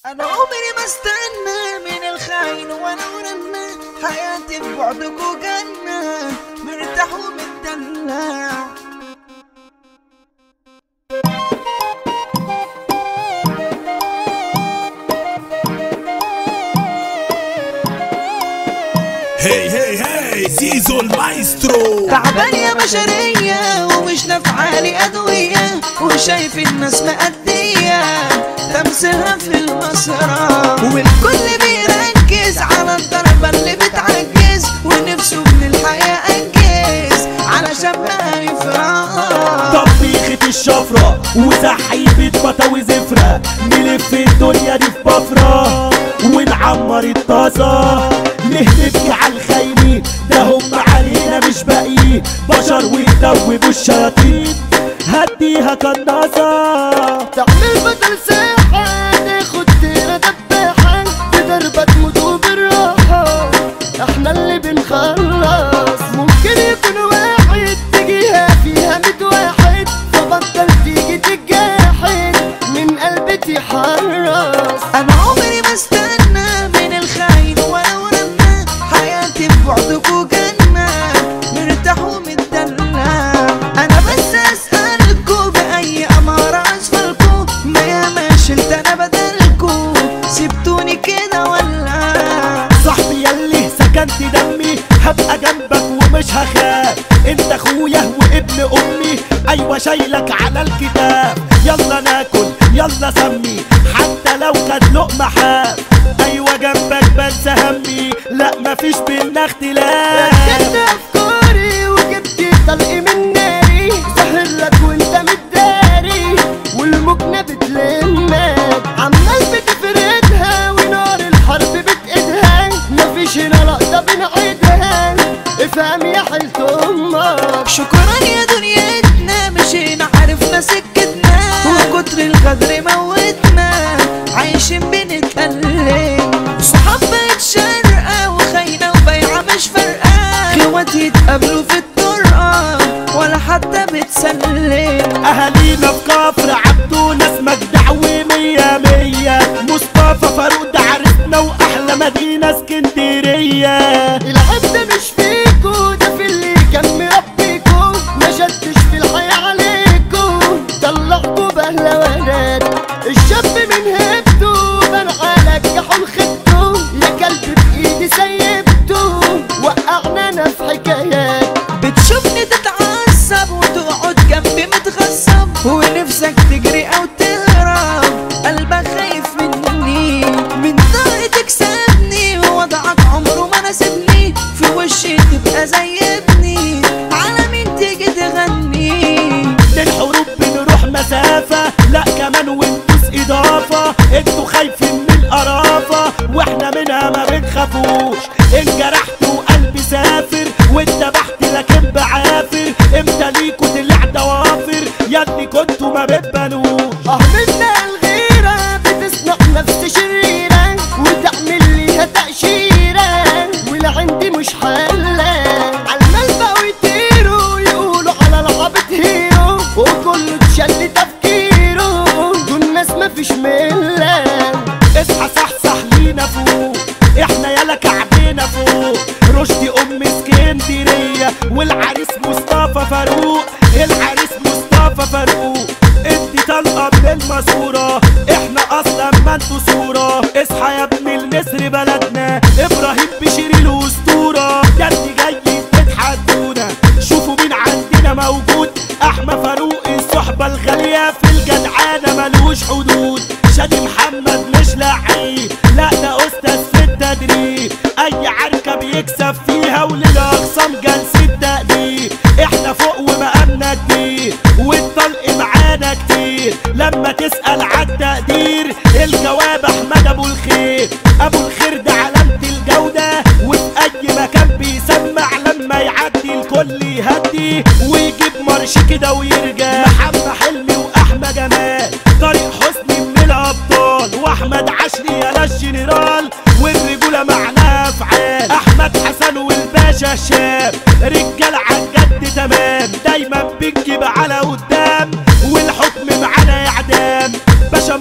انا عمري ما استنى من الخاين وانا ورنا حياتي في بعدك وجنة مرتاح ومتدلع هي هي هي زيزو المايسترو تعبان يا بشرية ومش نافعالي أدوية وشايف الناس مأدية تمثيلها في المسرح والكل بيركز على الضربة اللي بتعجز ونفسه من الحياة أنجز علشان ما يفرح طبيخة الشفرة وزحيفة بطاوي زفرة نلف الدنيا دي في بفرة ونعمر الطاسة نهلك على الخاينين ده هم علينا مش باقيين بشر ويدوبوا الشياطين هديها قناصة تعمل بدل ساحة تاخد تيرة دباحة تضربك موتوا بالراحة احنا اللي بنخلص ممكن يكون واحد تجيها فيها ميت واحد فبطل تيجي تتجاحد من قلبي تحرص أنا عمري ما استنى من الخاين ولا ورنا حياتي في بعدك وجنة مرتاح ومتدلع أنا بس أسألكوا بأي أمارة أسفلكوا ما ياما شلت أنا بدلكوا سبتوني كده ولا صاحبي يلي سكنت دمي هبقى جنبك ومش هخاف انت اخويا وابن امي ايوه شايلك على الكتاب يلا ناكل يلا سمي حتى لو كانت لقمة حاف ايوه جنبك بنسى همي لا مفيش بينا اختلاف ركبت افكاري وجبت طلقي من ناري سهرلك وانت متداري والمكنة بتلمك عمال بتفردها ونار الحرب بتقيدها مفيش هنا لقطة بنعيدها افهم يا حلت امك شكرا يا دنيتنا مشينا عرفنا سكتنا وكتر الغدر موتنا عايشين بنتألم صحاب بقت شرقة وخاينة وبيعة مش فارقة خوات يتقابلوا في الطرقة ولا حتى بتسلم اهالينا في كفر عبدو ناس مجدع ومية مية مصطفى فاروق ده عرسنا واحلى مدينة اسكندرية العيب ده مش فيكو ده في اللي كان مربيكو ما شدش في الحياة عليكو طلعكو بهلوانات الشاب من هبته بان على جحون خدته يا كلب بايدي سيبته وقعنا انا في حكايات بتشوفني تتعصب وتقعد جنبي متغصب ونفسك تجري او تهرب قلبك خايف مني من ضهري تكسبني ووضعك عمره ما ناسبني في وشي تبقى زي ابني على مين تيجي تغني للحروب بنروح مسافة لا كمان وانتوس اضافة انتوا خايفين من القرافة واحنا منها ما بنخافوش انجرحت وقلبي سافر واتذبحت لكن بعافر امتى ليكوا طلع ضوافر يا ابني كنتوا ما بتبانوش اه منا الغيرة بتصنع نفس شريرة وتعمل ليها تأشيرة ولا عندي مش حلة عالمال بقوا يطيروا يقولوا على العبط هيرو وكله اتشل تفكيره دول ناس مفيش ملة اصحى صحصح لينا فوق احنا يالا كعبنا فوق رشدي ام اسكندريه والعريس مصطفى فاروق العريس مصطفى فاروق ادي طلقه من الماسوره احنا اصلا ما انتوا صوره اصحى يا ابن النسر بلدنا ابراهيم بشير الاسطوره ده اللي جاي تتحدونا شوفوا مين عندنا موجود احمد فاروق الصحبه الغاليه في الجدعانه ملوش حدود شادي محمد مش لعيب لا ده استاذ في التدريب اي عركه بيكسب فيها وللاقسام جلسه تقدير احنا فوق ومقامنا كبير والطلق معانا كتير لما تسال عالتقدير الجواب احمد ابو الخير ابو الخير ده علامه الجوده وفي اي مكان بيسمع لما يعدي الكل يهدي ويجيب مرش كده ويرجع محمد حلمي واحمد جمال طارق حسني من الابطال واحمد عشري يا الجنرال والرجوله معناها افعال احمد حسن والباشا الشاب رجال عالجد تمام دايما بنجيب على قدام والحكم معانا اعدام باشا مصري ده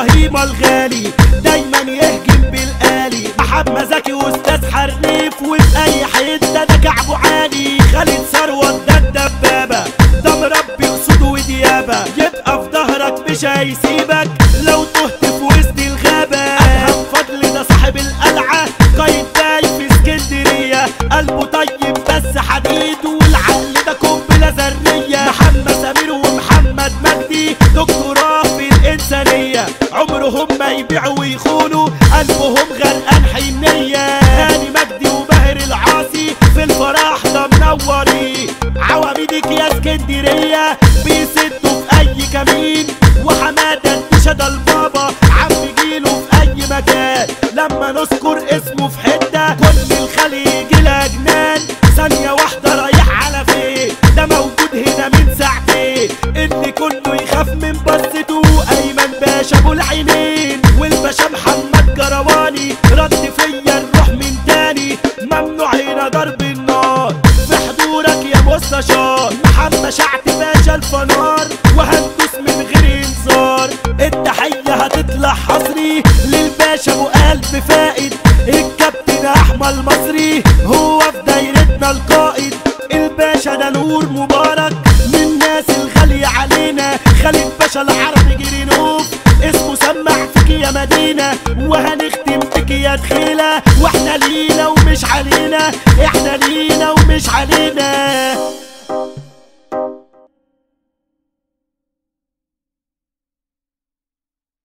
ابراهيم الغالي دايما يهجم بالآلي محمد زكي واستاذ حريف وفي اي حته ده كعبه عالي خالد ثروت ده الدبابه ده مربي اسود وديابه يبقى في ظهرك مش هيسيبك لو تهت في وسط الغابه ادهم فضل ده صاحب القلعه قايد داي في اسكندريه قلبه طيب بس حديد والعقل ده قنبله ذريه محمد سمير ومحمد مجدي دكتوراه في الانسانيه عمرهم ما يبيعوا ويخونوا قلبهم غرقان حنيه هاني مجدي وباهر العاصي في الفرح ده منوري عواميدك يا اسكندريه بيسدوا في اي كمين وحماده الدشا البابا عم جيله في اي مكان لما نذكر اسمه في حته كل الخليج الاجنان ثانيه واحده رايح على فين ده موجود هنا من ساعتين اللي كله يخاف من بصته ايمن باشا ابو العينين والباشا محمد جرواني رد فيا الروح من تاني ممنوع هنا ضرب النار في حضورك يا مستشار محمد شعت باشا الفنار وهندوس من غير انذار التحية هتطلع حصري للباشا ابو قلب فائد الكابتن احمد المصري هو في دايرتنا القائد الباشا ده نور مبارك من الناس الغالية علينا خالد باشا العربي جرينوف اسمه سمع فيك يا مدينة وهنختم بك يا دخيلة واحنا لينا ومش علينا احنا لينا ومش علينا